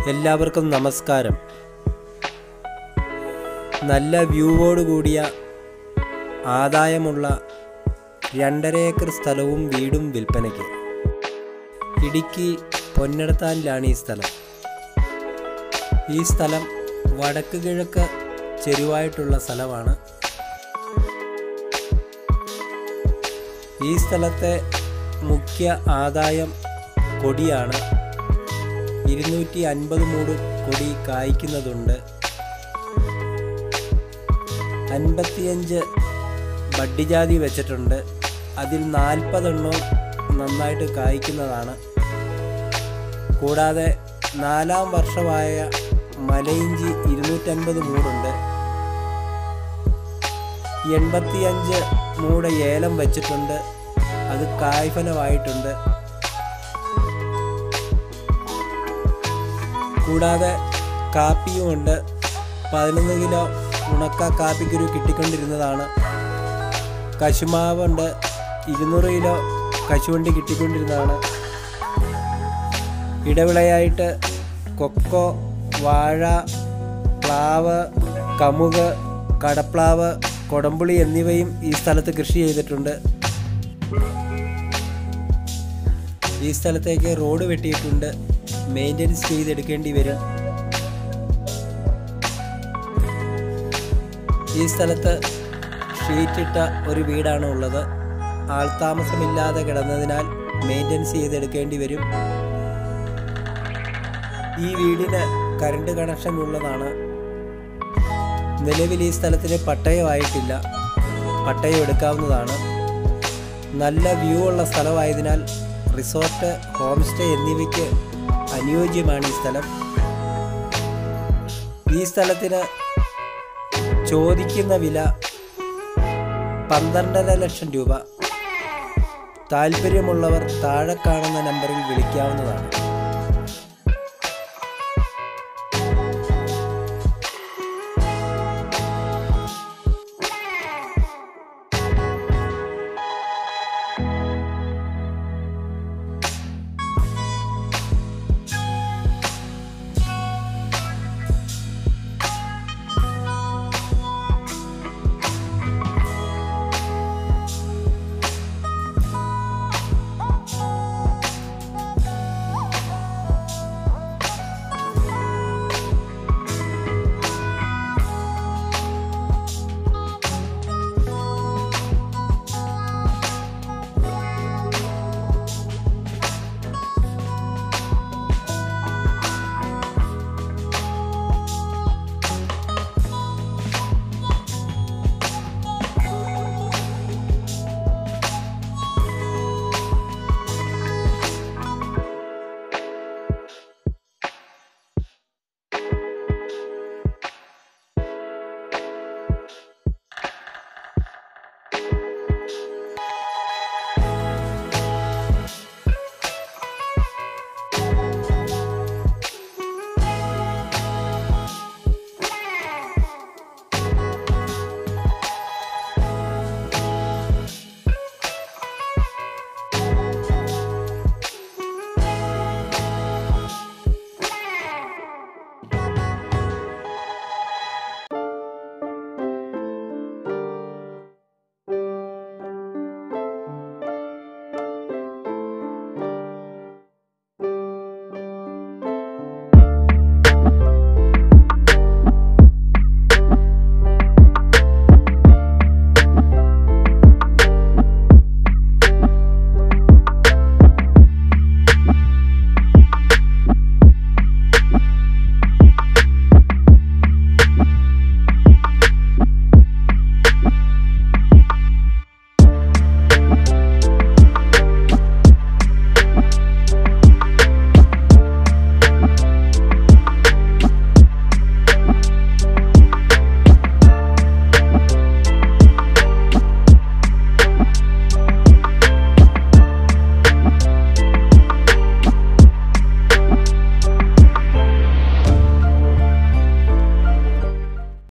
എല്ലാവർക്കും നമസ്കാരം നല്ല വ്യൂവോട് കൂടിയ ആദായമുള്ള രണ്ടര ഏക്കർ സ്ഥലവും വീടും വിൽപ്പനയ്ക്ക് ഇടുക്കി പൊന്നടത്താനിലാണ് ഈ സ്ഥലം ഈ സ്ഥലം വടക്ക് കിഴക്ക് ചെരുവായിട്ടുള്ള സ്ഥലമാണ് ഈ സ്ഥലത്തെ മുഖ്യ ആദായം കൊടിയാണ് ഇരുന്നൂറ്റി അൻപത് മൂട് കൊടി കായ്ക്കുന്നതുണ്ട് അൻപത്തിയഞ്ച് ബഡ്ഡിജാതി വെച്ചിട്ടുണ്ട് അതിൽ നാൽപ്പതെണ്ണവും നന്നായിട്ട് കായ്ക്കുന്നതാണ് കൂടാതെ നാലാം വർഷമായ മലയിഞ്ചി ഇരുന്നൂറ്റൻപത് മൂടുണ്ട് എൺപത്തിയഞ്ച് മൂട് ഏലം വെച്ചിട്ടുണ്ട് അത് കായ്ഫലമായിട്ടുണ്ട് കൂടാതെ കാപ്പിയുമുണ്ട് പതിനൊന്ന് കിലോ ഉണക്ക കാപ്പിക്കുരു കിട്ടിക്കൊണ്ടിരുന്നതാണ് കശുമാവുണ്ട് ഇരുന്നൂറ് കിലോ കശുവണ്ടി കിട്ടിക്കൊണ്ടിരുന്നതാണ് ഇടവിളയായിട്ട് കൊക്കോ വാഴ പ്ലാവ് കമുക് കടപ്ലാവ് കൊടമ്പുളി എന്നിവയും ഈ സ്ഥലത്ത് കൃഷി ചെയ്തിട്ടുണ്ട് ഈ സ്ഥലത്തേക്ക് റോഡ് വെട്ടിയിട്ടുണ്ട് മെയിൻ്റനൻസ് ചെയ്തെടുക്കേണ്ടി വരും ഈ സ്ഥലത്ത് ഷീറ്റിട്ട ഒരു വീടാണ് ഉള്ളത് ആൾതാമസമില്ലാതെ കിടന്നതിനാൽ മെയിൻ്റനൻസ് ചെയ്തെടുക്കേണ്ടി വരും ഈ വീടിന് കറണ്ട് കണക്ഷൻ ഉള്ളതാണ് നിലവിൽ ഈ സ്ഥലത്തിന് പട്ടയമായിട്ടില്ല പട്ടയം എടുക്കാവുന്നതാണ് നല്ല വ്യൂ ഉള്ള സ്ഥലമായതിനാൽ റിസോർട്ട് ഹോം സ്റ്റേ എന്നിവയ്ക്ക് അനുയോജ്യമാണ് ഈ സ്ഥലം ഈ സ്ഥലത്തിന് ചോദിക്കുന്ന വില പന്ത്രണ്ടര ലക്ഷം രൂപ താല്പര്യമുള്ളവർ താഴെ കാണുന്ന നമ്പറിൽ വിളിക്കാവുന്നതാണ്